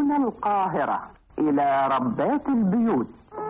من القاهرة إلى ربات البيوت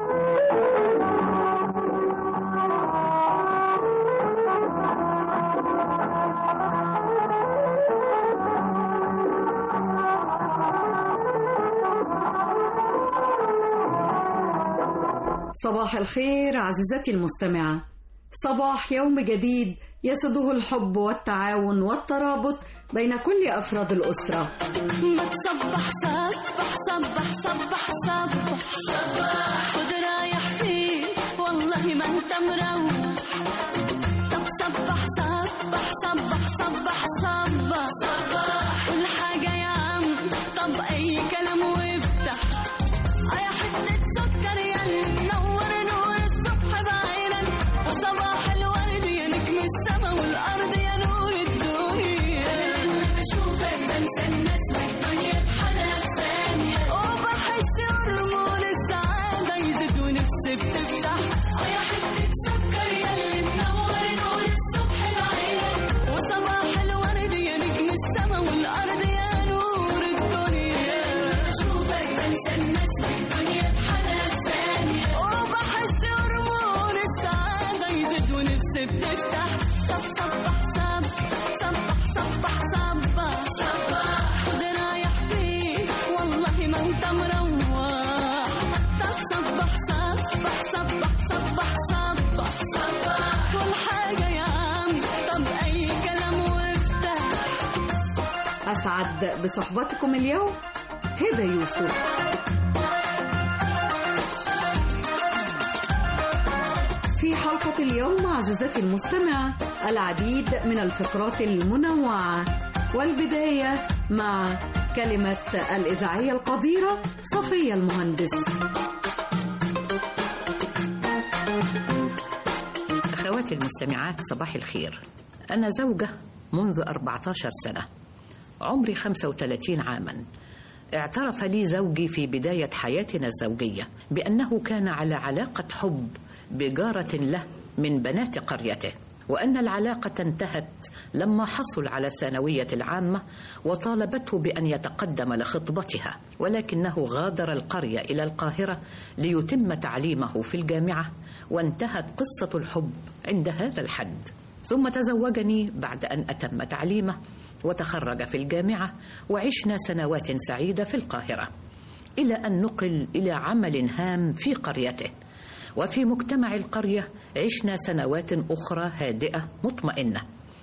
صباح الخير عزيزتي المستمعة صباح يوم جديد يسده الحب والتعاون والترابط بين كل أفراد الأسرة ما تصبح صبح صبح صبح صبح صبح خد رايح فين والله ما انت مروح طب صبح صبح صبح صبح صبح صبح كل حاجة يا عم طب أي كلام وافتح يا حتة سكر يا منور نور الصبح بعينك وصباح الورد يا نجم السما والأرض يا نور الدنيا بشوفك بنسى الناس والدنيا بحالها في ثانية وبحس هرمون السعادة يزيد ونفسي بتفتح يا حتة سكر يا اللي منور نور الصبح بعينك وصباح الورد يا نجم السما والأرض يا نور الدنيا بشوفك بنسى الناس والدنيا بحالها في ثانية وبحس هرمون السعادة يزيد ونفسي بتفتح طب صبح صبح صبح صبح صبح صبح خد رايح فين والله ما انت مروح طب صبح صبح صبح صبح صبح صبح كل حاجة يا عم طب أي كلام وافتح أسعد بصحبتكم اليوم هبة يوسف في حلقة اليوم عزيزتي المستمعة العديد من الفقرات المنوعة والبداية مع كلمة الإذاعية القديرة صفية المهندس أخواتي المستمعات صباح الخير أنا زوجة منذ 14 سنة عمري 35 عاما اعترف لي زوجي في بداية حياتنا الزوجية بأنه كان على علاقة حب بجارة له من بنات قريته وأن العلاقة انتهت لما حصل على الثانوية العامة وطالبته بأن يتقدم لخطبتها ولكنه غادر القرية إلى القاهرة ليتم تعليمه في الجامعة وانتهت قصة الحب عند هذا الحد ثم تزوجني بعد أن أتم تعليمه وتخرج في الجامعة وعشنا سنوات سعيدة في القاهرة إلى أن نقل إلى عمل هام في قريته وفي مجتمع القرية عشنا سنوات أخرى هادئة مطمئنة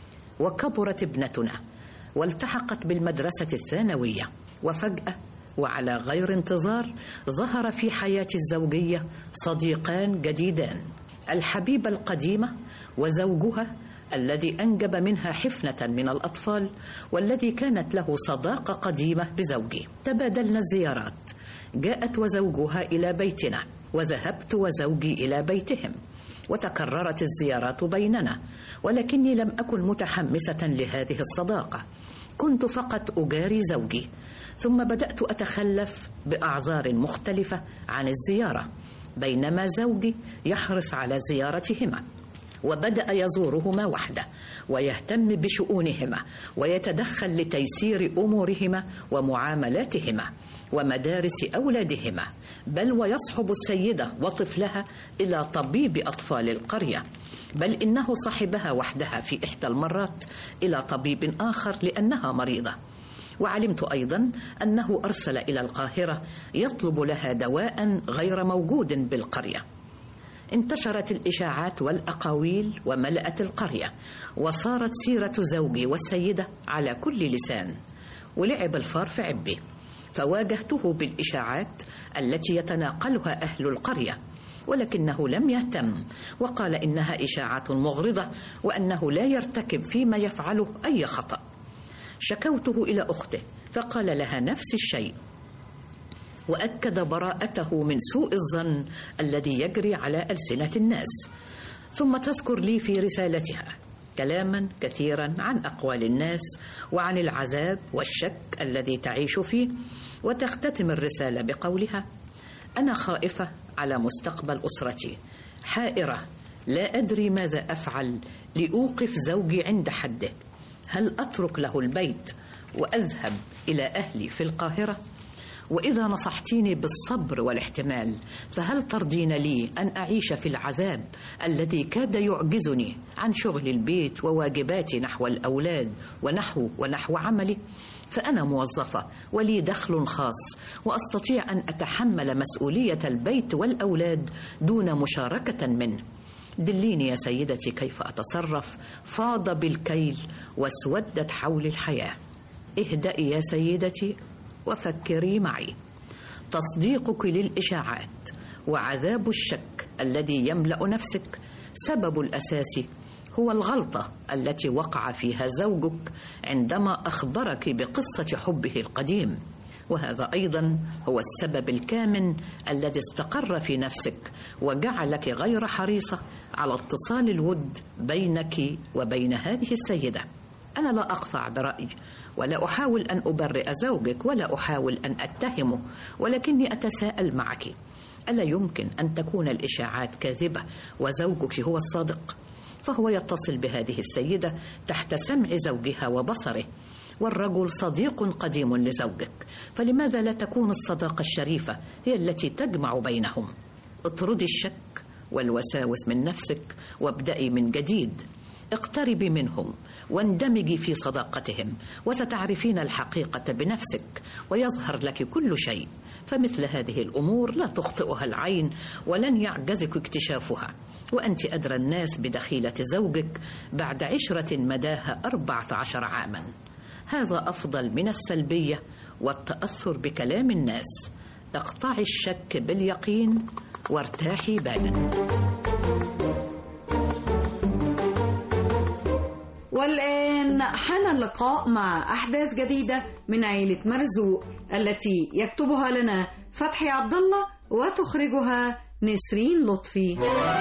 وكبرت ابنتنا والتحقت بالمدرسة الثانوية وفجأة وعلى غير انتظار ظهر في حياتي الزوجية صديقان جديدان الحبيبة القديمة وزوجها الذي أنجب منها حفنة من الأطفال والذي كانت له صداقة قديمة بزوجي تبادلنا الزيارات جاءت وزوجها إلى بيتنا وذهبت وزوجي إلى بيتهم وتكررت الزيارات بيننا ولكني لم أكن متحمسة لهذه الصداقة كنت فقط أجاري زوجي ثم بدأت أتخلف بأعذار مختلفة عن الزيارة بينما زوجي يحرص على زيارتهما وبدا يزورهما وحده ويهتم بشؤونهما ويتدخل لتيسير امورهما ومعاملاتهما ومدارس اولادهما بل ويصحب السيده وطفلها الى طبيب اطفال القريه بل انه صحبها وحدها في احدى المرات الى طبيب اخر لانها مريضه وعلمت ايضا انه ارسل الى القاهره يطلب لها دواء غير موجود بالقريه انتشرت الإشاعات والأقاويل وملأت القرية وصارت سيرة زوجي والسيدة على كل لسان ولعب الفار في عبه فواجهته بالإشاعات التي يتناقلها أهل القرية ولكنه لم يهتم وقال إنها إشاعات مغرضة وأنه لا يرتكب فيما يفعله أي خطأ شكوته إلى أخته فقال لها نفس الشيء واكد براءته من سوء الظن الذي يجري على السنه الناس ثم تذكر لي في رسالتها كلاما كثيرا عن اقوال الناس وعن العذاب والشك الذي تعيش فيه وتختتم الرساله بقولها انا خائفه على مستقبل اسرتي حائره لا ادري ماذا افعل لاوقف زوجي عند حده هل اترك له البيت واذهب الى اهلي في القاهره واذا نصحتيني بالصبر والاحتمال فهل ترضين لي ان اعيش في العذاب الذي كاد يعجزني عن شغل البيت وواجباتي نحو الاولاد ونحو ونحو عملي فانا موظفه ولي دخل خاص واستطيع ان اتحمل مسؤوليه البيت والاولاد دون مشاركه منه دليني يا سيدتي كيف اتصرف فاض بالكيل واسودت حولي الحياه اهدئي يا سيدتي وفكري معي تصديقك للاشاعات وعذاب الشك الذي يملا نفسك سبب الاساسي هو الغلطه التي وقع فيها زوجك عندما اخبرك بقصه حبه القديم وهذا ايضا هو السبب الكامن الذي استقر في نفسك وجعلك غير حريصه على اتصال الود بينك وبين هذه السيده انا لا اقطع برايي ولا احاول ان ابرئ زوجك ولا احاول ان اتهمه ولكني اتساءل معك الا يمكن ان تكون الاشاعات كاذبه وزوجك هو الصادق فهو يتصل بهذه السيده تحت سمع زوجها وبصره والرجل صديق قديم لزوجك فلماذا لا تكون الصداقه الشريفه هي التي تجمع بينهم اطردي الشك والوساوس من نفسك وابدأي من جديد اقتربي منهم واندمجي في صداقتهم وستعرفين الحقيقة بنفسك ويظهر لك كل شيء فمثل هذه الأمور لا تخطئها العين ولن يعجزك اكتشافها وأنت أدرى الناس بدخيلة زوجك بعد عشرة مداها أربعة عشر عاما هذا أفضل من السلبية والتأثر بكلام الناس اقطعي الشك باليقين وارتاحي بالا والآن حان اللقاء مع أحداث جديدة من عيلة مرزوق التي يكتبها لنا فتحي عبد الله وتخرجها نسرين لطفي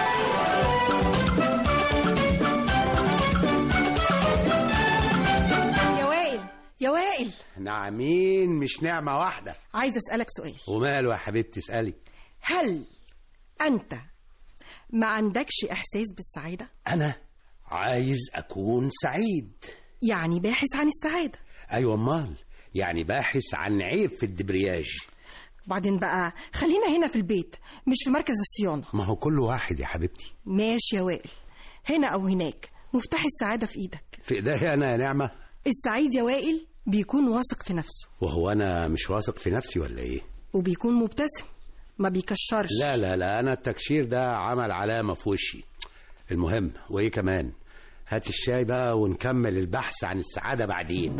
يا وائل يا وائل نعمين مش نعمة واحدة عايز اسالك سؤال وماله يا حبيبتي اسألي هل انت ما عندكش احساس بالسعاده أنا عايز أكون سعيد يعني باحث عن السعاده أيوة أمال يعني باحث عن عيب في الدبرياج وبعدين بقى خلينا هنا في البيت مش في مركز الصيانه ما هو كل واحد يا حبيبتي ماشي يا وائل هنا او هناك مفتاح السعاده في ايدك في إيديا أنا يا نعمة السعيد يا وائل بيكون واثق في نفسه وهو أنا مش واثق في نفسي ولا إيه وبيكون مبتسم ما بيكشرش لا لا لا أنا التكشير ده عمل علامة في وشي المهم وإيه كمان هات الشاي بقى ونكمل البحث عن السعادة بعدين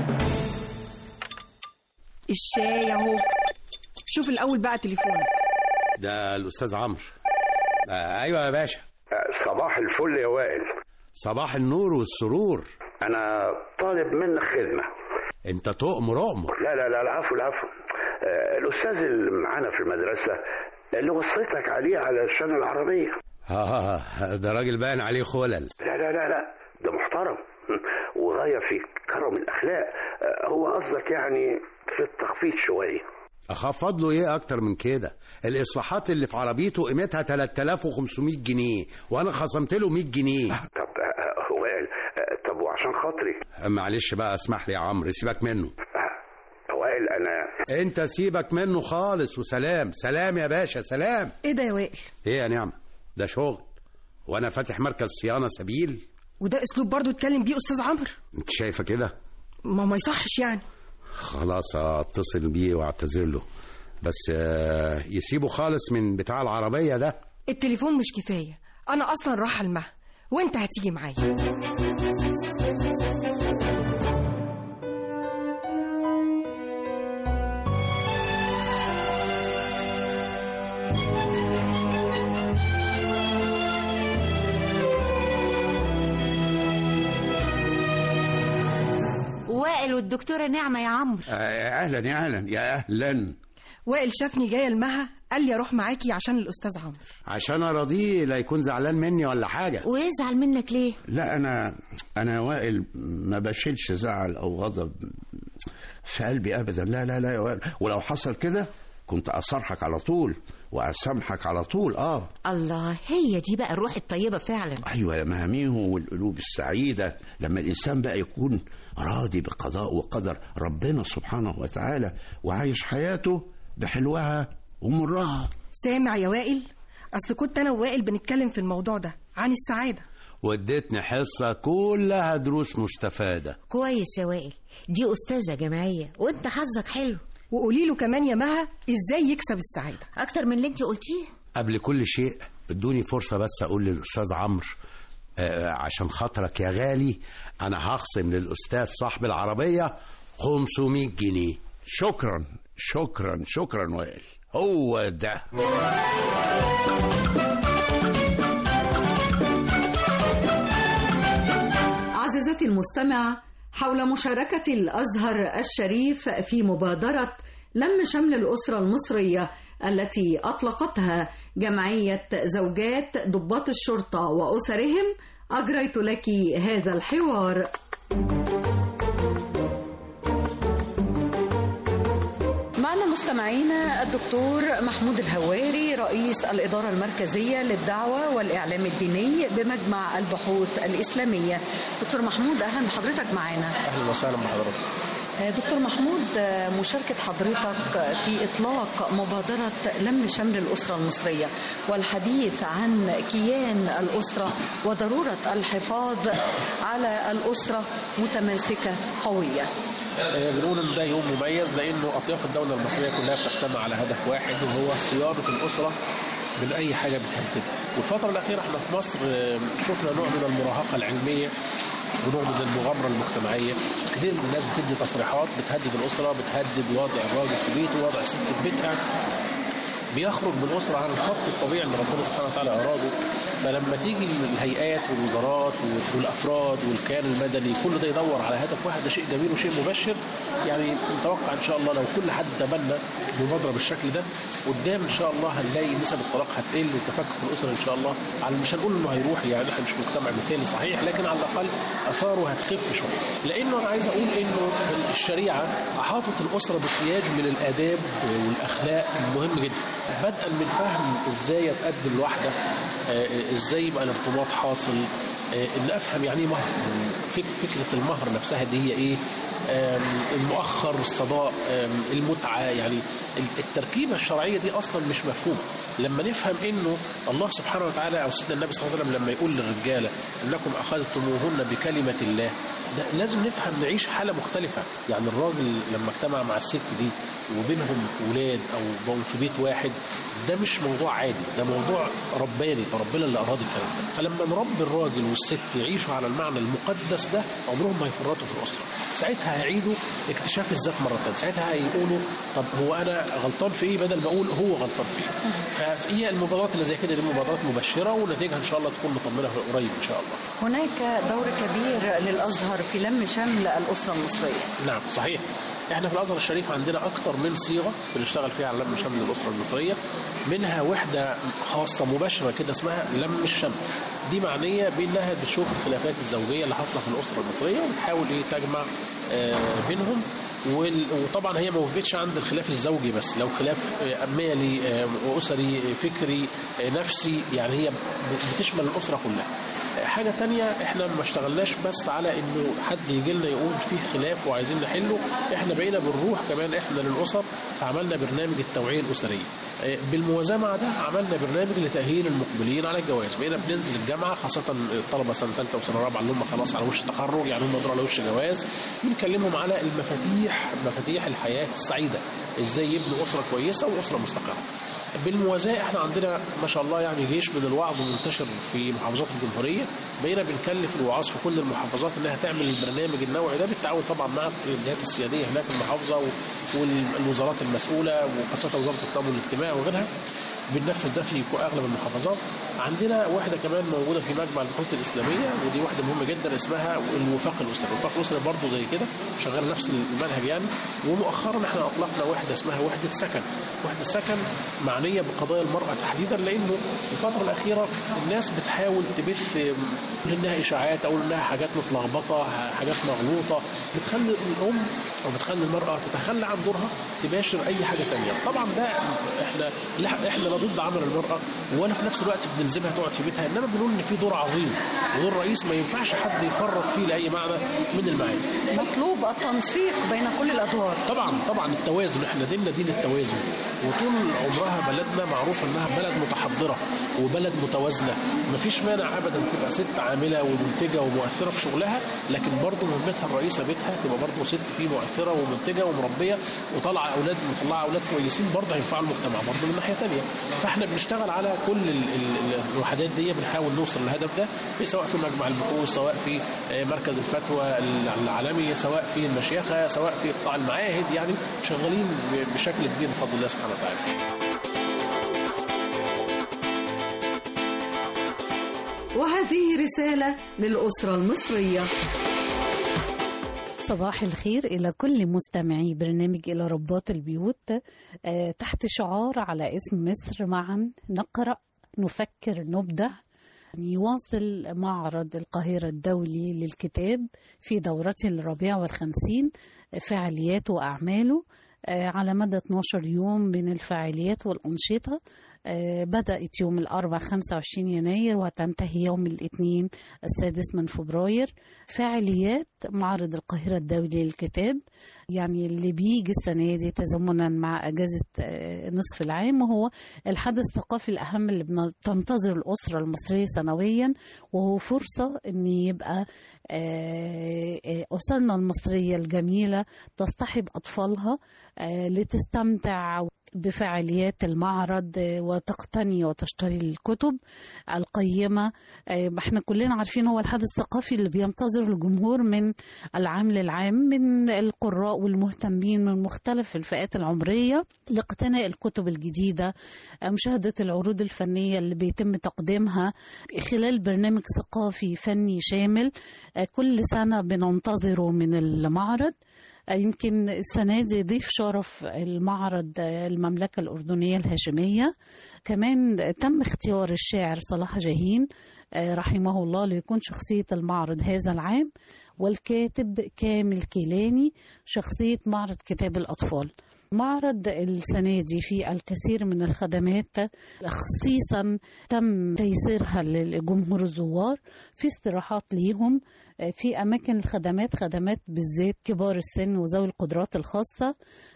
الشاي اهو شوف الاول بقى تليفونك ده الأستاذ عمرو آه أيوة يا باشا صباح الفل يا وائل صباح النور والسرور انا طالب منك خدمه انت تؤمر أؤمر لا لا لا العفو العفو آه، الاستاذ اللي معانا في المدرسه اللي وصيتك عليه علشان العربيه آه ده راجل باين عليه خلل لا لا لا لا ده محترم وغايه في كرم الاخلاق آه، هو قصدك يعني في التخفيض شويه اخفض له ايه اكتر من كده الاصلاحات اللي في عربيته قيمتها 3500 جنيه وانا خصمت له 100 جنيه طب آه، وائل آه، طب وعشان خاطري معلش بقى اسمح لي يا عمرو سيبك منه آه، وائل انا انت سيبك منه خالص وسلام سلام يا باشا سلام ايه ده يا وائل ايه يا نعمة ده شغل وانا فاتح مركز صيانة سبيل وده اسلوب برضو اتكلم بيه استاذ عمرو انت شايفة كده ما ما يصحش يعني خلاص اتصل بيه واعتذر له بس آه، يسيبه خالص من بتاع العربية ده التليفون مش كفايه انا اصلا رايحه المها وانت هتيجي معايا وائل والدكتورة نعمة يا عمرو اهلا يا اهلا يا اهلا وائل شافني جايه المها قال لي اروح معاكي عشان الاستاذ عمرو عشان اراضيه لا يكون زعلان مني ولا حاجة ويزعل منك ليه لا انا انا وائل ما بشيلش زعل او غضب في قلبي ابدا لا لا لا يا وائل ولو حصل كده كنت اصرحك على طول واسامحك على طول اه الله هي دي بقى الروح الطيبة فعلا ايوه يا مهاميه والقلوب السعيده لما الانسان بقى يكون راضي بقضاء وقدر ربنا سبحانه وتعالى وعايش حياته بحلوها ومرها سامع يا وائل اصل كنت انا ووائل بنتكلم في الموضوع ده عن السعادة وديتني حصة كلها دروس مستفادة كويس يا وائل دي أستاذة جامعية وانت حظك حلو وقولي له كمان يا مها ازاي يكسب السعادة أكتر من اللي انت قلتيه قبل كل شيء ادوني فرصة بس أقول للأستاذ عمرو آه عشان خاطرك يا غالي أنا هخصم للأستاذ صاحب العربية 500 جنيه شكرا شكرا شكرا وائل هو ده عزيزتي المستمعة حول مشاركة الأزهر الشريف في مبادرة لم شمل الأسرة المصرية التي أطلقتها جمعية زوجات ضباط الشرطة وأسرهم أجريت لك هذا الحوار معنا مستمعينا الدكتور محمود الهواري رئيس الإدارة المركزية للدعوة والإعلام الديني بمجمع البحوث الإسلامية دكتور محمود أهلا بحضرتك معنا اهلا وسهلا بحضرتك دكتور محمود مشاركة حضرتك في إطلاق مبادرة لم شمل الأسرة المصرية والحديث عن كيان الأسرة وضرورة الحفاظ على الأسرة متماسكة قوية آه، بنقول ان ده يوم مميز لانه اطياف الدوله المصريه كلها بتجتمع على هدف واحد وهو صيانه الاسره من اي حاجه بتهددها والفتره الاخيره احنا في مصر آه، شفنا نوع من المراهقه العلميه ونوع من المغامره المجتمعيه كثير من الناس بتدي تصريحات بتهدد الاسره بتهدد وضع الراجل في بيته وضع الست في بيتها بيخرج من الأسرة عن الخط الطبيعي اللي ربنا سبحانه وتعالى أراده فلما تيجي الهيئات والوزارات والأفراد والكيان المدني كل ده يدور على هدف واحد ده شيء جميل وشيء مبشر يعني نتوقع إن شاء الله لو كل حد تبنى مبادرة بالشكل ده قدام إن شاء الله هنلاقي نسب الطلاق هتقل والتفكك في الأسرة إن شاء الله على مش هنقول إنه هيروح يعني إحنا مش مجتمع مثالي صحيح لكن على الأقل آثاره هتخف شوية لأنه أنا عايز أقول إنه الشريعة أحاطت الأسرة بسياج من الآداب والأخلاق المهم جدا بدءا من فهم ازاي اتقدم الواحده آه، ازاي يبقى الارتباط حاصل آه، ان افهم يعني ايه مهر فك- فكره المهر نفسها دي هي ايه آم، المؤخر الصداق آم، المتعه يعني التركيبه الشرعيه دي اصلا مش مفهومه لما نفهم انه الله سبحانه وتعالى او سيدنا النبي صلى الله عليه وسلم لما يقول للرجاله انكم اخذتموهن بكلمه الله ده لازم نفهم نعيش حاله مختلفه يعني الراجل لما اجتمع مع الست دي وبينهم ولاد او بقوا في بيت واحد ده مش موضوع عادي ده موضوع رباني فربنا اللي اراد الكلام ده فلما نربي الراجل والست يعيشوا على المعنى المقدس ده عمرهم ما يفرطوا في الاسره ساعتها هيعيدوا اكتشاف الذات مره ثانيه ساعتها هيقولوا طب هو انا غلطان في ايه بدل ما اقول هو غلطان في ايه فهي المبادرات اللي زي كده دي مبادرات مبشره ونتيجها ان شاء الله تكون مطمنه قريب ان شاء الله هناك دور كبير للأزهر في لم شمل الأسرة المصرية نعم صحيح احنا في الازهر الشريف عندنا اكتر من صيغه بنشتغل فيها على لم شمل الاسره المصريه منها وحده خاصه مباشره كده اسمها لم الشمل دي معنيه بانها بتشوف الخلافات الزوجيه اللي حاصله في الاسره المصريه وبتحاول ايه تجمع آه، بينهم وال- وطبعا هي ما وقفتش عند الخلاف الزوجي بس لو خلاف آه، مالي آه، واسري آه، فكري آه، نفسي يعني هي بتشمل الاسره كلها آه، حاجه تانية احنا ما اشتغلناش بس على انه حد يجي لنا يقول فيه خلاف وعايزين نحله احنا بقينا بنروح كمان احنا للاسر فعملنا برنامج التوعيه الاسريه آه، بالموازاه مع ده عملنا برنامج لتاهيل المقبلين على الجواز بقينا بننزل الجامعه خاصه الطلبه سنه ثالثه وسنه رابعه اللي هم خلاص على وش تخرج يعني هم دول على وش جواز بنكلمهم على المفاتيح مفاتيح الحياه السعيده ازاي يبنوا اسره كويسه واسره مستقره بالموازاة احنا عندنا ما شاء الله يعني جيش من الوعظ منتشر في محافظات الجمهورية بقينا بنكلف الوعاظ في كل المحافظات انها تعمل البرنامج النوعي ده بالتعاون طبعا مع الجهات السيادية هناك المحافظة والوزارات المسؤولة وخاصة وزارة التضامن الاجتماعي وغيرها بننفذ ده في اغلب المحافظات عندنا واحده كمان موجوده في مجمع البحوث الاسلاميه ودي واحده مهمه جدا اسمها الوفاق الاسري الوفاق الاسري برضه زي كده شغال نفس المنهج يعني ومؤخرا احنا اطلقنا وحده اسمها وحده سكن وحده سكن معنيه بقضايا المراه تحديدا لانه الفتره الاخيره الناس بتحاول تبث انها اشاعات او انها حاجات متلخبطه حاجات مغلوطه بتخلي الام او بتخلي المراه تتخلى عن دورها تباشر اي حاجه تانية طبعا ده احنا لا احنا لا ضد عمل المراه ولا في نفس الوقت بنلزمها تقعد في بيتها انما بنقول ان في دور عظيم ودور رئيس ما ينفعش حد يفرط فيه لاي معنى من المعاني مطلوب التنسيق بين كل الادوار طبعا طبعا التوازن احنا ديننا دين التوازن وطول عمرها بلدنا معروف انها بلد متحضره وبلد متوازنه مفيش مانع ابدا تبقى ست عامله ومنتجه ومؤثره في شغلها لكن برضه مهمتها الرئيسه بيتها تبقى برضه ست فيه مؤثره ومنتجه ومربيه وطالعه اولاد مطلعه اولاد كويسين برضه هينفعوا المجتمع برضه من ناحيه ثانيه فاحنا بنشتغل على كل ال- ال- الوحدات دي بنحاول نوصل للهدف ده في سواء في مجمع البحوث سواء في آه، مركز الفتوى العالمي سواء في المشيخه سواء في قطاع المعاهد يعني شغالين ب- بشكل كبير بفضل الله سبحانه وتعالى وهذه رسالة للأسرة المصرية صباح الخير إلى كل مستمعي برنامج إلى رباط البيوت آه، تحت شعار على اسم مصر معا نقرأ نفكر نبدع يواصل معرض القاهرة الدولي للكتاب في دورته الرابعة والخمسين فعالياته وأعماله آه، على مدى 12 يوم من الفعاليات والأنشطة آه، بدأت يوم الأربعاء 25 يناير وتنتهي يوم الاثنين السادس من فبراير فعاليات معرض القاهرة الدولي للكتاب يعني اللي بيجي السنة دي تزامنا مع أجازة آه، نصف العام وهو الحدث الثقافي الأهم اللي بتنتظر الأسرة المصرية سنويا وهو فرصة أن يبقى آه، آه، أسرنا المصرية الجميلة تصطحب أطفالها آه، لتستمتع بفعاليات المعرض آه، وتقتني وتشتري الكتب القيمة آه، احنا كلنا عارفين هو الحدث الثقافي اللي بينتظر الجمهور من العام للعام من القراء والمهتمين من مختلف الفئات العمرية لاقتناء الكتب الجديدة آه، مشاهدة العروض الفنية اللي بيتم تقديمها خلال برنامج ثقافي فني شامل آه، كل سنة بننتظره من المعرض آه، يمكن السنة دي ضيف شرف المعرض آه، المملكة الأردنية الهاشمية كمان تم اختيار الشاعر صلاح جاهين آه، رحمه الله ليكون شخصية المعرض هذا العام والكاتب كامل كيلاني شخصية معرض كتاب الأطفال معرض السنة دي فيه الكثير من الخدمات خصيصا تم تيسيرها للجمهور الزوار في استراحات ليهم في أماكن الخدمات خدمات بالذات كبار السن وذوي القدرات الخاصة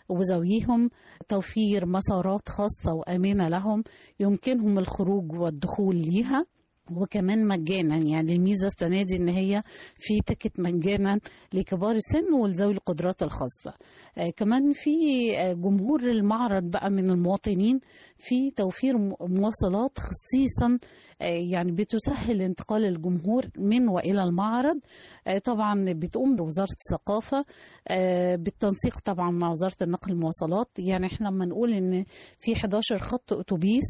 وذويهم توفير مسارات خاصة وآمنة لهم يمكنهم الخروج والدخول ليها وكمان مجانا يعني الميزه السنه دي ان هي في تيكت مجانا لكبار السن ولذوي القدرات الخاصه آه كمان في آه جمهور المعرض بقى من المواطنين في توفير م- مواصلات خصيصا آه يعني بتسهل انتقال الجمهور من والى المعرض آه طبعا بتقوم وزاره الثقافه آه بالتنسيق طبعا مع وزاره النقل المواصلات يعني احنا لما نقول ان في 11 خط اتوبيس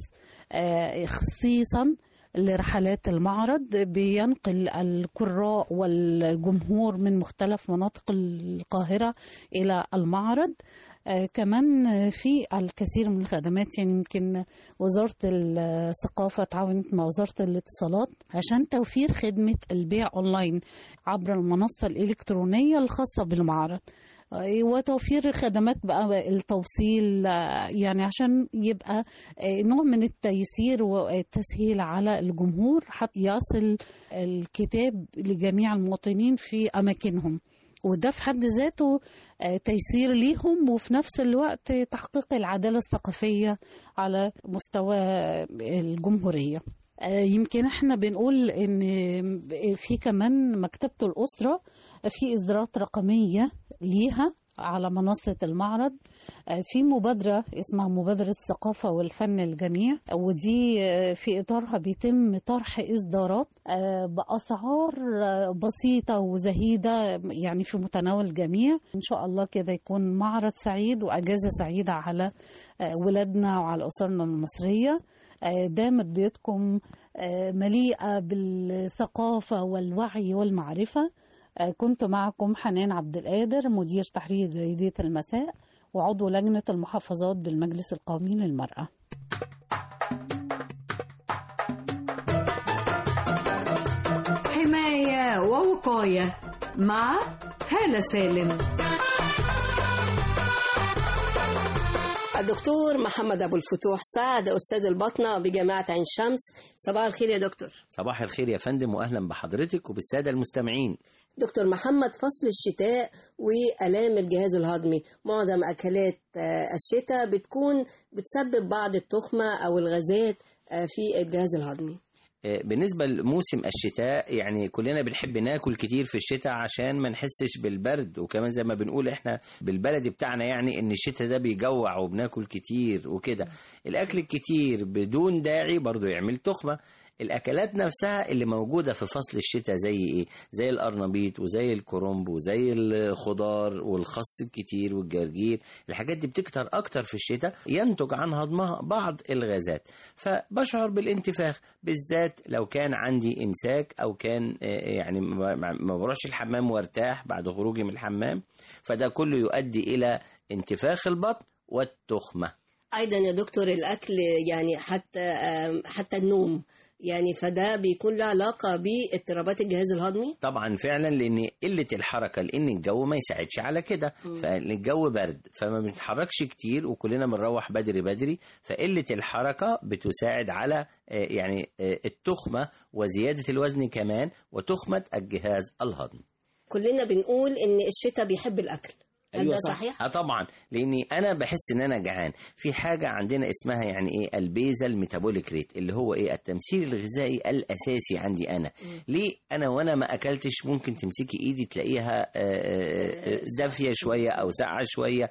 آه خصيصا لرحلات المعرض بينقل القراء والجمهور من مختلف مناطق القاهرة إلى المعرض آه كمان في الكثير من الخدمات يعني يمكن وزارة الثقافة تعاونت مع وزارة الاتصالات عشان توفير خدمة البيع أونلاين عبر المنصة الإلكترونية الخاصة بالمعرض وتوفير خدمات بقى التوصيل يعني عشان يبقى نوع من التيسير والتسهيل على الجمهور حتى يصل الكتاب لجميع المواطنين في أماكنهم وده في حد ذاته تيسير ليهم وفي نفس الوقت تحقيق العدالة الثقافية على مستوى الجمهورية يمكن احنا بنقول ان في كمان مكتبة الأسرة في إصدارات رقمية ليها على منصة المعرض آه، في مبادرة اسمها مبادرة الثقافة والفن الجميع ودي آه، في إطارها بيتم طرح إصدارات آه، بأسعار آه، بسيطة وزهيدة يعني في متناول الجميع إن شاء الله كده يكون معرض سعيد وأجازة سعيدة على آه، ولادنا وعلى أسرنا المصرية آه، دامت بيوتكم آه، مليئة بالثقافة والوعي والمعرفة آه، كنت معكم حنان عبد القادر مدير تحرير جريدة المساء وعضو لجنة المحافظات بالمجلس القومي للمرأة حماية ووقاية مع هالة سالم الدكتور محمد أبو الفتوح سعد أستاذ الباطنة بجامعة عين شمس صباح الخير يا دكتور صباح الخير يا فندم واهلا بحضرتك وبالساده المستمعين دكتور محمد فصل الشتاء وآلام الجهاز الهضمي معظم أكلات آه، الشتاء بتكون بتسبب بعض التخمة أو الغازات آه، في الجهاز الهضمي آه، بالنسبه لموسم الشتاء يعني كلنا بنحب ناكل كتير في الشتاء عشان ما نحسش بالبرد وكمان زي ما بنقول احنا بالبلدي بتاعنا يعني ان الشتاء ده بيجوع وبناكل كتير وكده الاكل الكتير بدون داعي برضو يعمل تخمه الاكلات نفسها اللي موجوده في فصل الشتاء زي ايه زي القرنبيط وزي الكرنب وزي الخضار والخس الكتير والجرجير الحاجات دي بتكتر اكتر في الشتاء ينتج عن هضمها بعض الغازات فبشعر بالانتفاخ بالذات لو كان عندي امساك او كان آه، يعني ما ما- ما بروحش الحمام وارتاح بعد خروجي من الحمام فده كله يؤدي الى انتفاخ البطن والتخمه أيضا يا دكتور الأكل يعني حتى آم، حتى النوم يعني فده بيكون له علاقة باضطرابات الجهاز الهضمي طبعا فعلا لان قله الحركه لان الجو ما يساعدش على كده فالجو برد فما بنتحركش كتير وكلنا بنروح بدري بدري فقله الحركه بتساعد على آه، يعني آه، التخمه وزياده الوزن كمان وتخمه الجهاز الهضمي كلنا بنقول إن الشتاء بيحب الأكل هل ده صحيح؟ اه طبعا لاني انا بحس ان انا جعان في حاجه عندنا اسمها يعني ايه البيزل ميتابوليك ريت اللي هو ايه التمثيل الغذائي الاساسي عندي انا ليه انا وانا ما اكلتش ممكن تمسكي ايدي تلاقيها آه، آه، آه، دافيه شويه او ساقعه شويه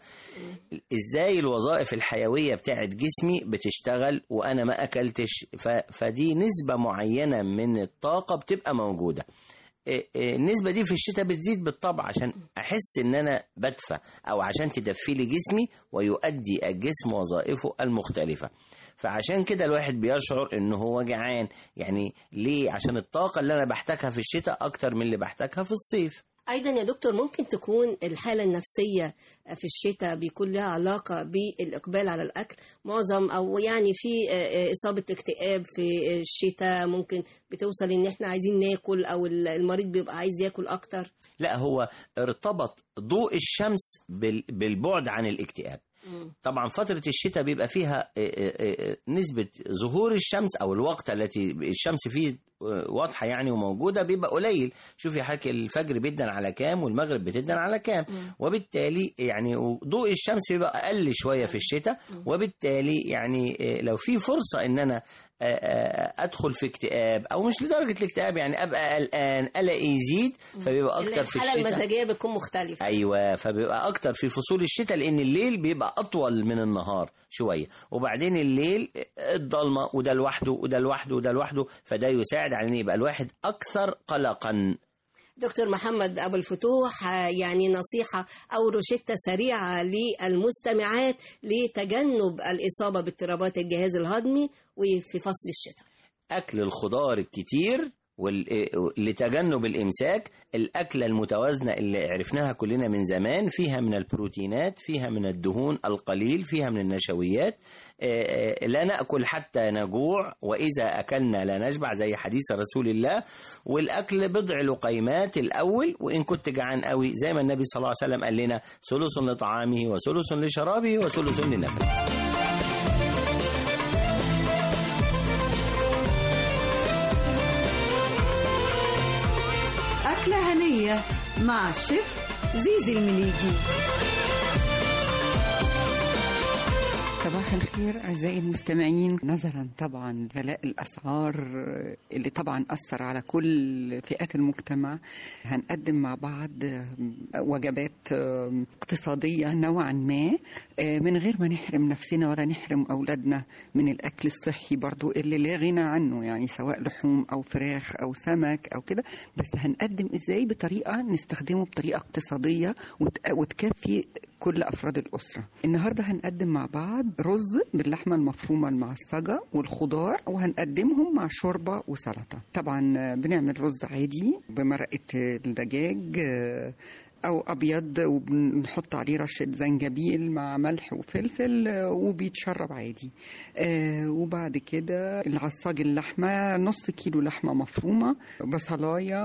ازاي الوظائف الحيويه بتاعت جسمي بتشتغل وانا ما اكلتش ف- فدي نسبه معينه من الطاقه بتبقى موجوده إيه إيه النسبة دي في الشتاء بتزيد بالطبع عشان أحس إن أنا بدفى أو عشان تدفي لي جسمي ويؤدي الجسم وظائفه المختلفة فعشان كده الواحد بيشعر إن هو جعان يعني ليه عشان الطاقة اللي أنا بحتاجها في الشتاء أكتر من اللي بحتاجها في الصيف أيضا يا دكتور ممكن تكون الحالة النفسية في الشتاء بيكون لها علاقة بالإقبال على الأكل معظم أو يعني في آه، آه، إصابة اكتئاب في الشتاء ممكن بتوصل إن إحنا عايزين ناكل أو المريض بيبقى عايز ياكل أكتر لا هو ارتبط ضوء الشمس بال- بالبعد عن الاكتئاب طبعا فترة الشتاء بيبقى فيها آه، آه، آه، نسبة ظهور الشمس أو الوقت التي الشمس فيه آه، واضحة يعني وموجودة بيبقى قليل شوفي حضرتك الفجر بيدن على كام والمغرب بتدن على كام وبالتالي يعني ضوء الشمس بيبقى أقل شوية في الشتاء وبالتالي يعني آه، لو في فرصة إن أنا آه، آه، ادخل في اكتئاب او مش لدرجه الاكتئاب يعني ابقى قلقان قلقي يزيد فبيبقى اكتر في الحالة الشتاء المزاجية بتكون مختلفة ايوه فبيبقى اكتر في فصول الشتاء لان الليل بيبقى اطول من النهار شويه وبعدين الليل الضلمه وده لوحده وده لوحده وده لوحده فده يساعد على ان يبقى الواحد اكثر قلقا دكتور محمد أبو الفتوح آه، يعني نصيحة أو روشتة سريعة للمستمعات لتجنب الإصابة باضطرابات الجهاز الهضمي وفي فصل الشتاء اكل الخضار الكتير وال- لتجنب الامساك الاكله المتوازنه اللي عرفناها كلنا من زمان فيها من البروتينات فيها من الدهون القليل فيها من النشويات آه، آه، لا ناكل حتى نجوع واذا اكلنا لا نشبع زي حديث رسول الله والاكل بضع لقيمات الاول وان كنت جعان قوي زي ما النبي صلى الله عليه وسلم قال لنا ثلث لطعامه وثلث لشرابه وثلث لنفسه أكلة هنية مع الشيف زيزي المليجي صباح الخير أعزائي المستمعين نظرا طبعا غلاء الأسعار اللي طبعا أثر على كل فئات المجتمع هنقدم مع بعض وجبات اقتصادية نوعا ما من غير ما نحرم نفسنا ولا نحرم أولادنا من الأكل الصحي برضو اللي لا غنى عنه يعني سواء لحوم أو فراخ أو سمك أو كده بس هنقدم إزاي بطريقة نستخدمه بطريقة اقتصادية وتكفي كل أفراد الأسرة النهاردة هنقدم مع بعض رز باللحمة المفرومة المعصجة والخضار وهنقدمهم مع شوربة وسلطة طبعا بنعمل رز عادي بمرقة الدجاج او ابيض وبنحط عليه رشه زنجبيل مع ملح وفلفل وبيتشرب عادي آه وبعد كده العصاج اللحمه نص كيلو لحمه مفرومه بصلايه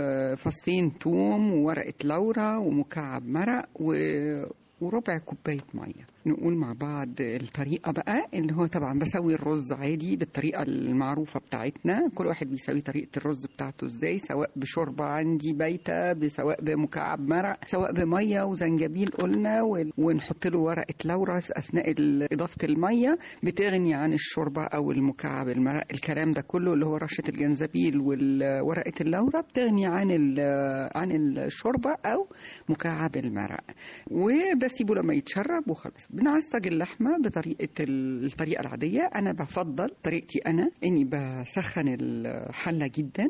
وفصين توم وورقه لورا ومكعب مرق و وربع كوباية مية نقول مع بعض الطريقة بقى اللي هو طبعا بسوي الرز عادي بالطريقة المعروفة بتاعتنا كل واحد بيسوي طريقة الرز بتاعته ازاي سواء بشوربة عندي بايتة سواء بمكعب مرق سواء بمية وزنجبيل قلنا ونحط له ورقة لورا أثناء إضافة المية بتغني عن الشوربة أو المكعب المرق الكلام ده كله اللي هو رشة الجنزبيل وورقة اللورا بتغني عن عن الشوربة أو مكعب المرق وبسيبه لما يتشرب وخلاص بنعصج اللحمه بطريقه الطريقه العاديه انا بفضل طريقتي انا اني بسخن الحله جدا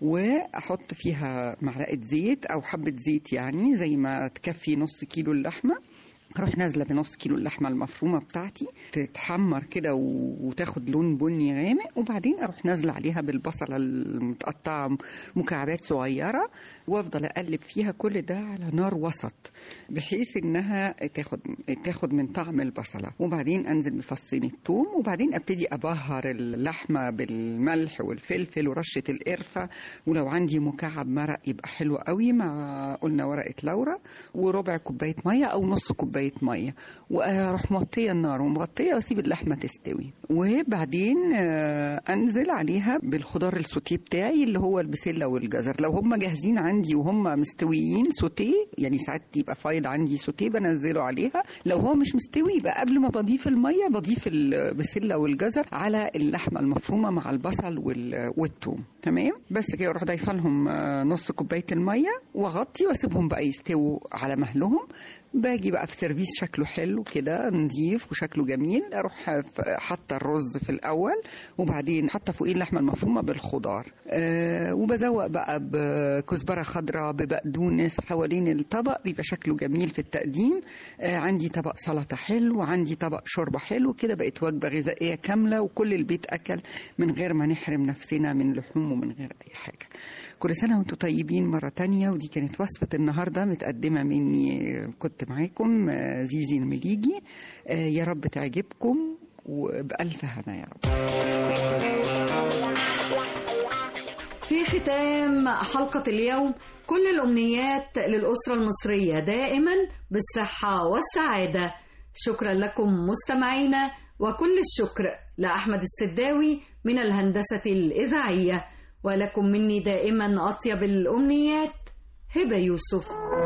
واحط فيها معلقه زيت او حبه زيت يعني زي ما تكفي نص كيلو اللحمه اروح نازله بنص كيلو اللحمه المفرومه بتاعتي تتحمر كده وتاخد لون بني غامق وبعدين اروح نازله عليها بالبصله المتقطعه مكعبات صغيره وافضل اقلب فيها كل ده على نار وسط بحيث انها تاخد تاخد من طعم البصله وبعدين انزل بفصين الثوم وبعدين ابتدي ابهر اللحمه بالملح والفلفل ورشه القرفه ولو عندي مكعب مرق يبقى حلو قوي مع قلنا ورقه لورا وربع كوبايه ميه او نص كوبايه كوبايه ميه واروح موطيه النار ومغطيه واسيب اللحمه تستوي وبعدين انزل عليها بالخضار السوتيه بتاعي اللي هو البسله والجزر لو هم جاهزين عندي وهم مستويين سوتيه يعني ساعات يبقى فايض عندي سوتيه بنزله عليها لو هو مش مستوي يبقى قبل ما بضيف الميه بضيف البسله والجزر على اللحمه المفرومه مع البصل والثوم تمام بس كده اروح ضايفه لهم نص كوبايه الميه واغطي واسيبهم بقى يستووا على مهلهم باجي بقى في سيرفيس شكله حلو كده نظيف وشكله جميل اروح حاطه الرز في الاول وبعدين حاطه فوقيه اللحمه المفرومه بالخضار أه وبزوق بقى بكزبره خضراء ببقدونس حوالين الطبق بيبقى شكله جميل في التقديم أه عندي طبق سلطه حلو وعندي طبق شوربه حلو كده بقت وجبه غذائيه كامله وكل البيت اكل من غير ما نحرم نفسنا من لحوم ومن غير اي حاجه كل سنه وانتم طيبين مره تانية ودي كانت وصفه النهارده متقدمه مني كنت معاكم زيزي المليجي يا رب تعجبكم وبألف هنا يا رب في ختام حلقة اليوم كل الأمنيات للأسرة المصرية دائما بالصحة والسعادة شكرا لكم مستمعينا وكل الشكر لأحمد السداوي من الهندسة الإذاعية ولكم مني دائما أطيب الأمنيات هبة يوسف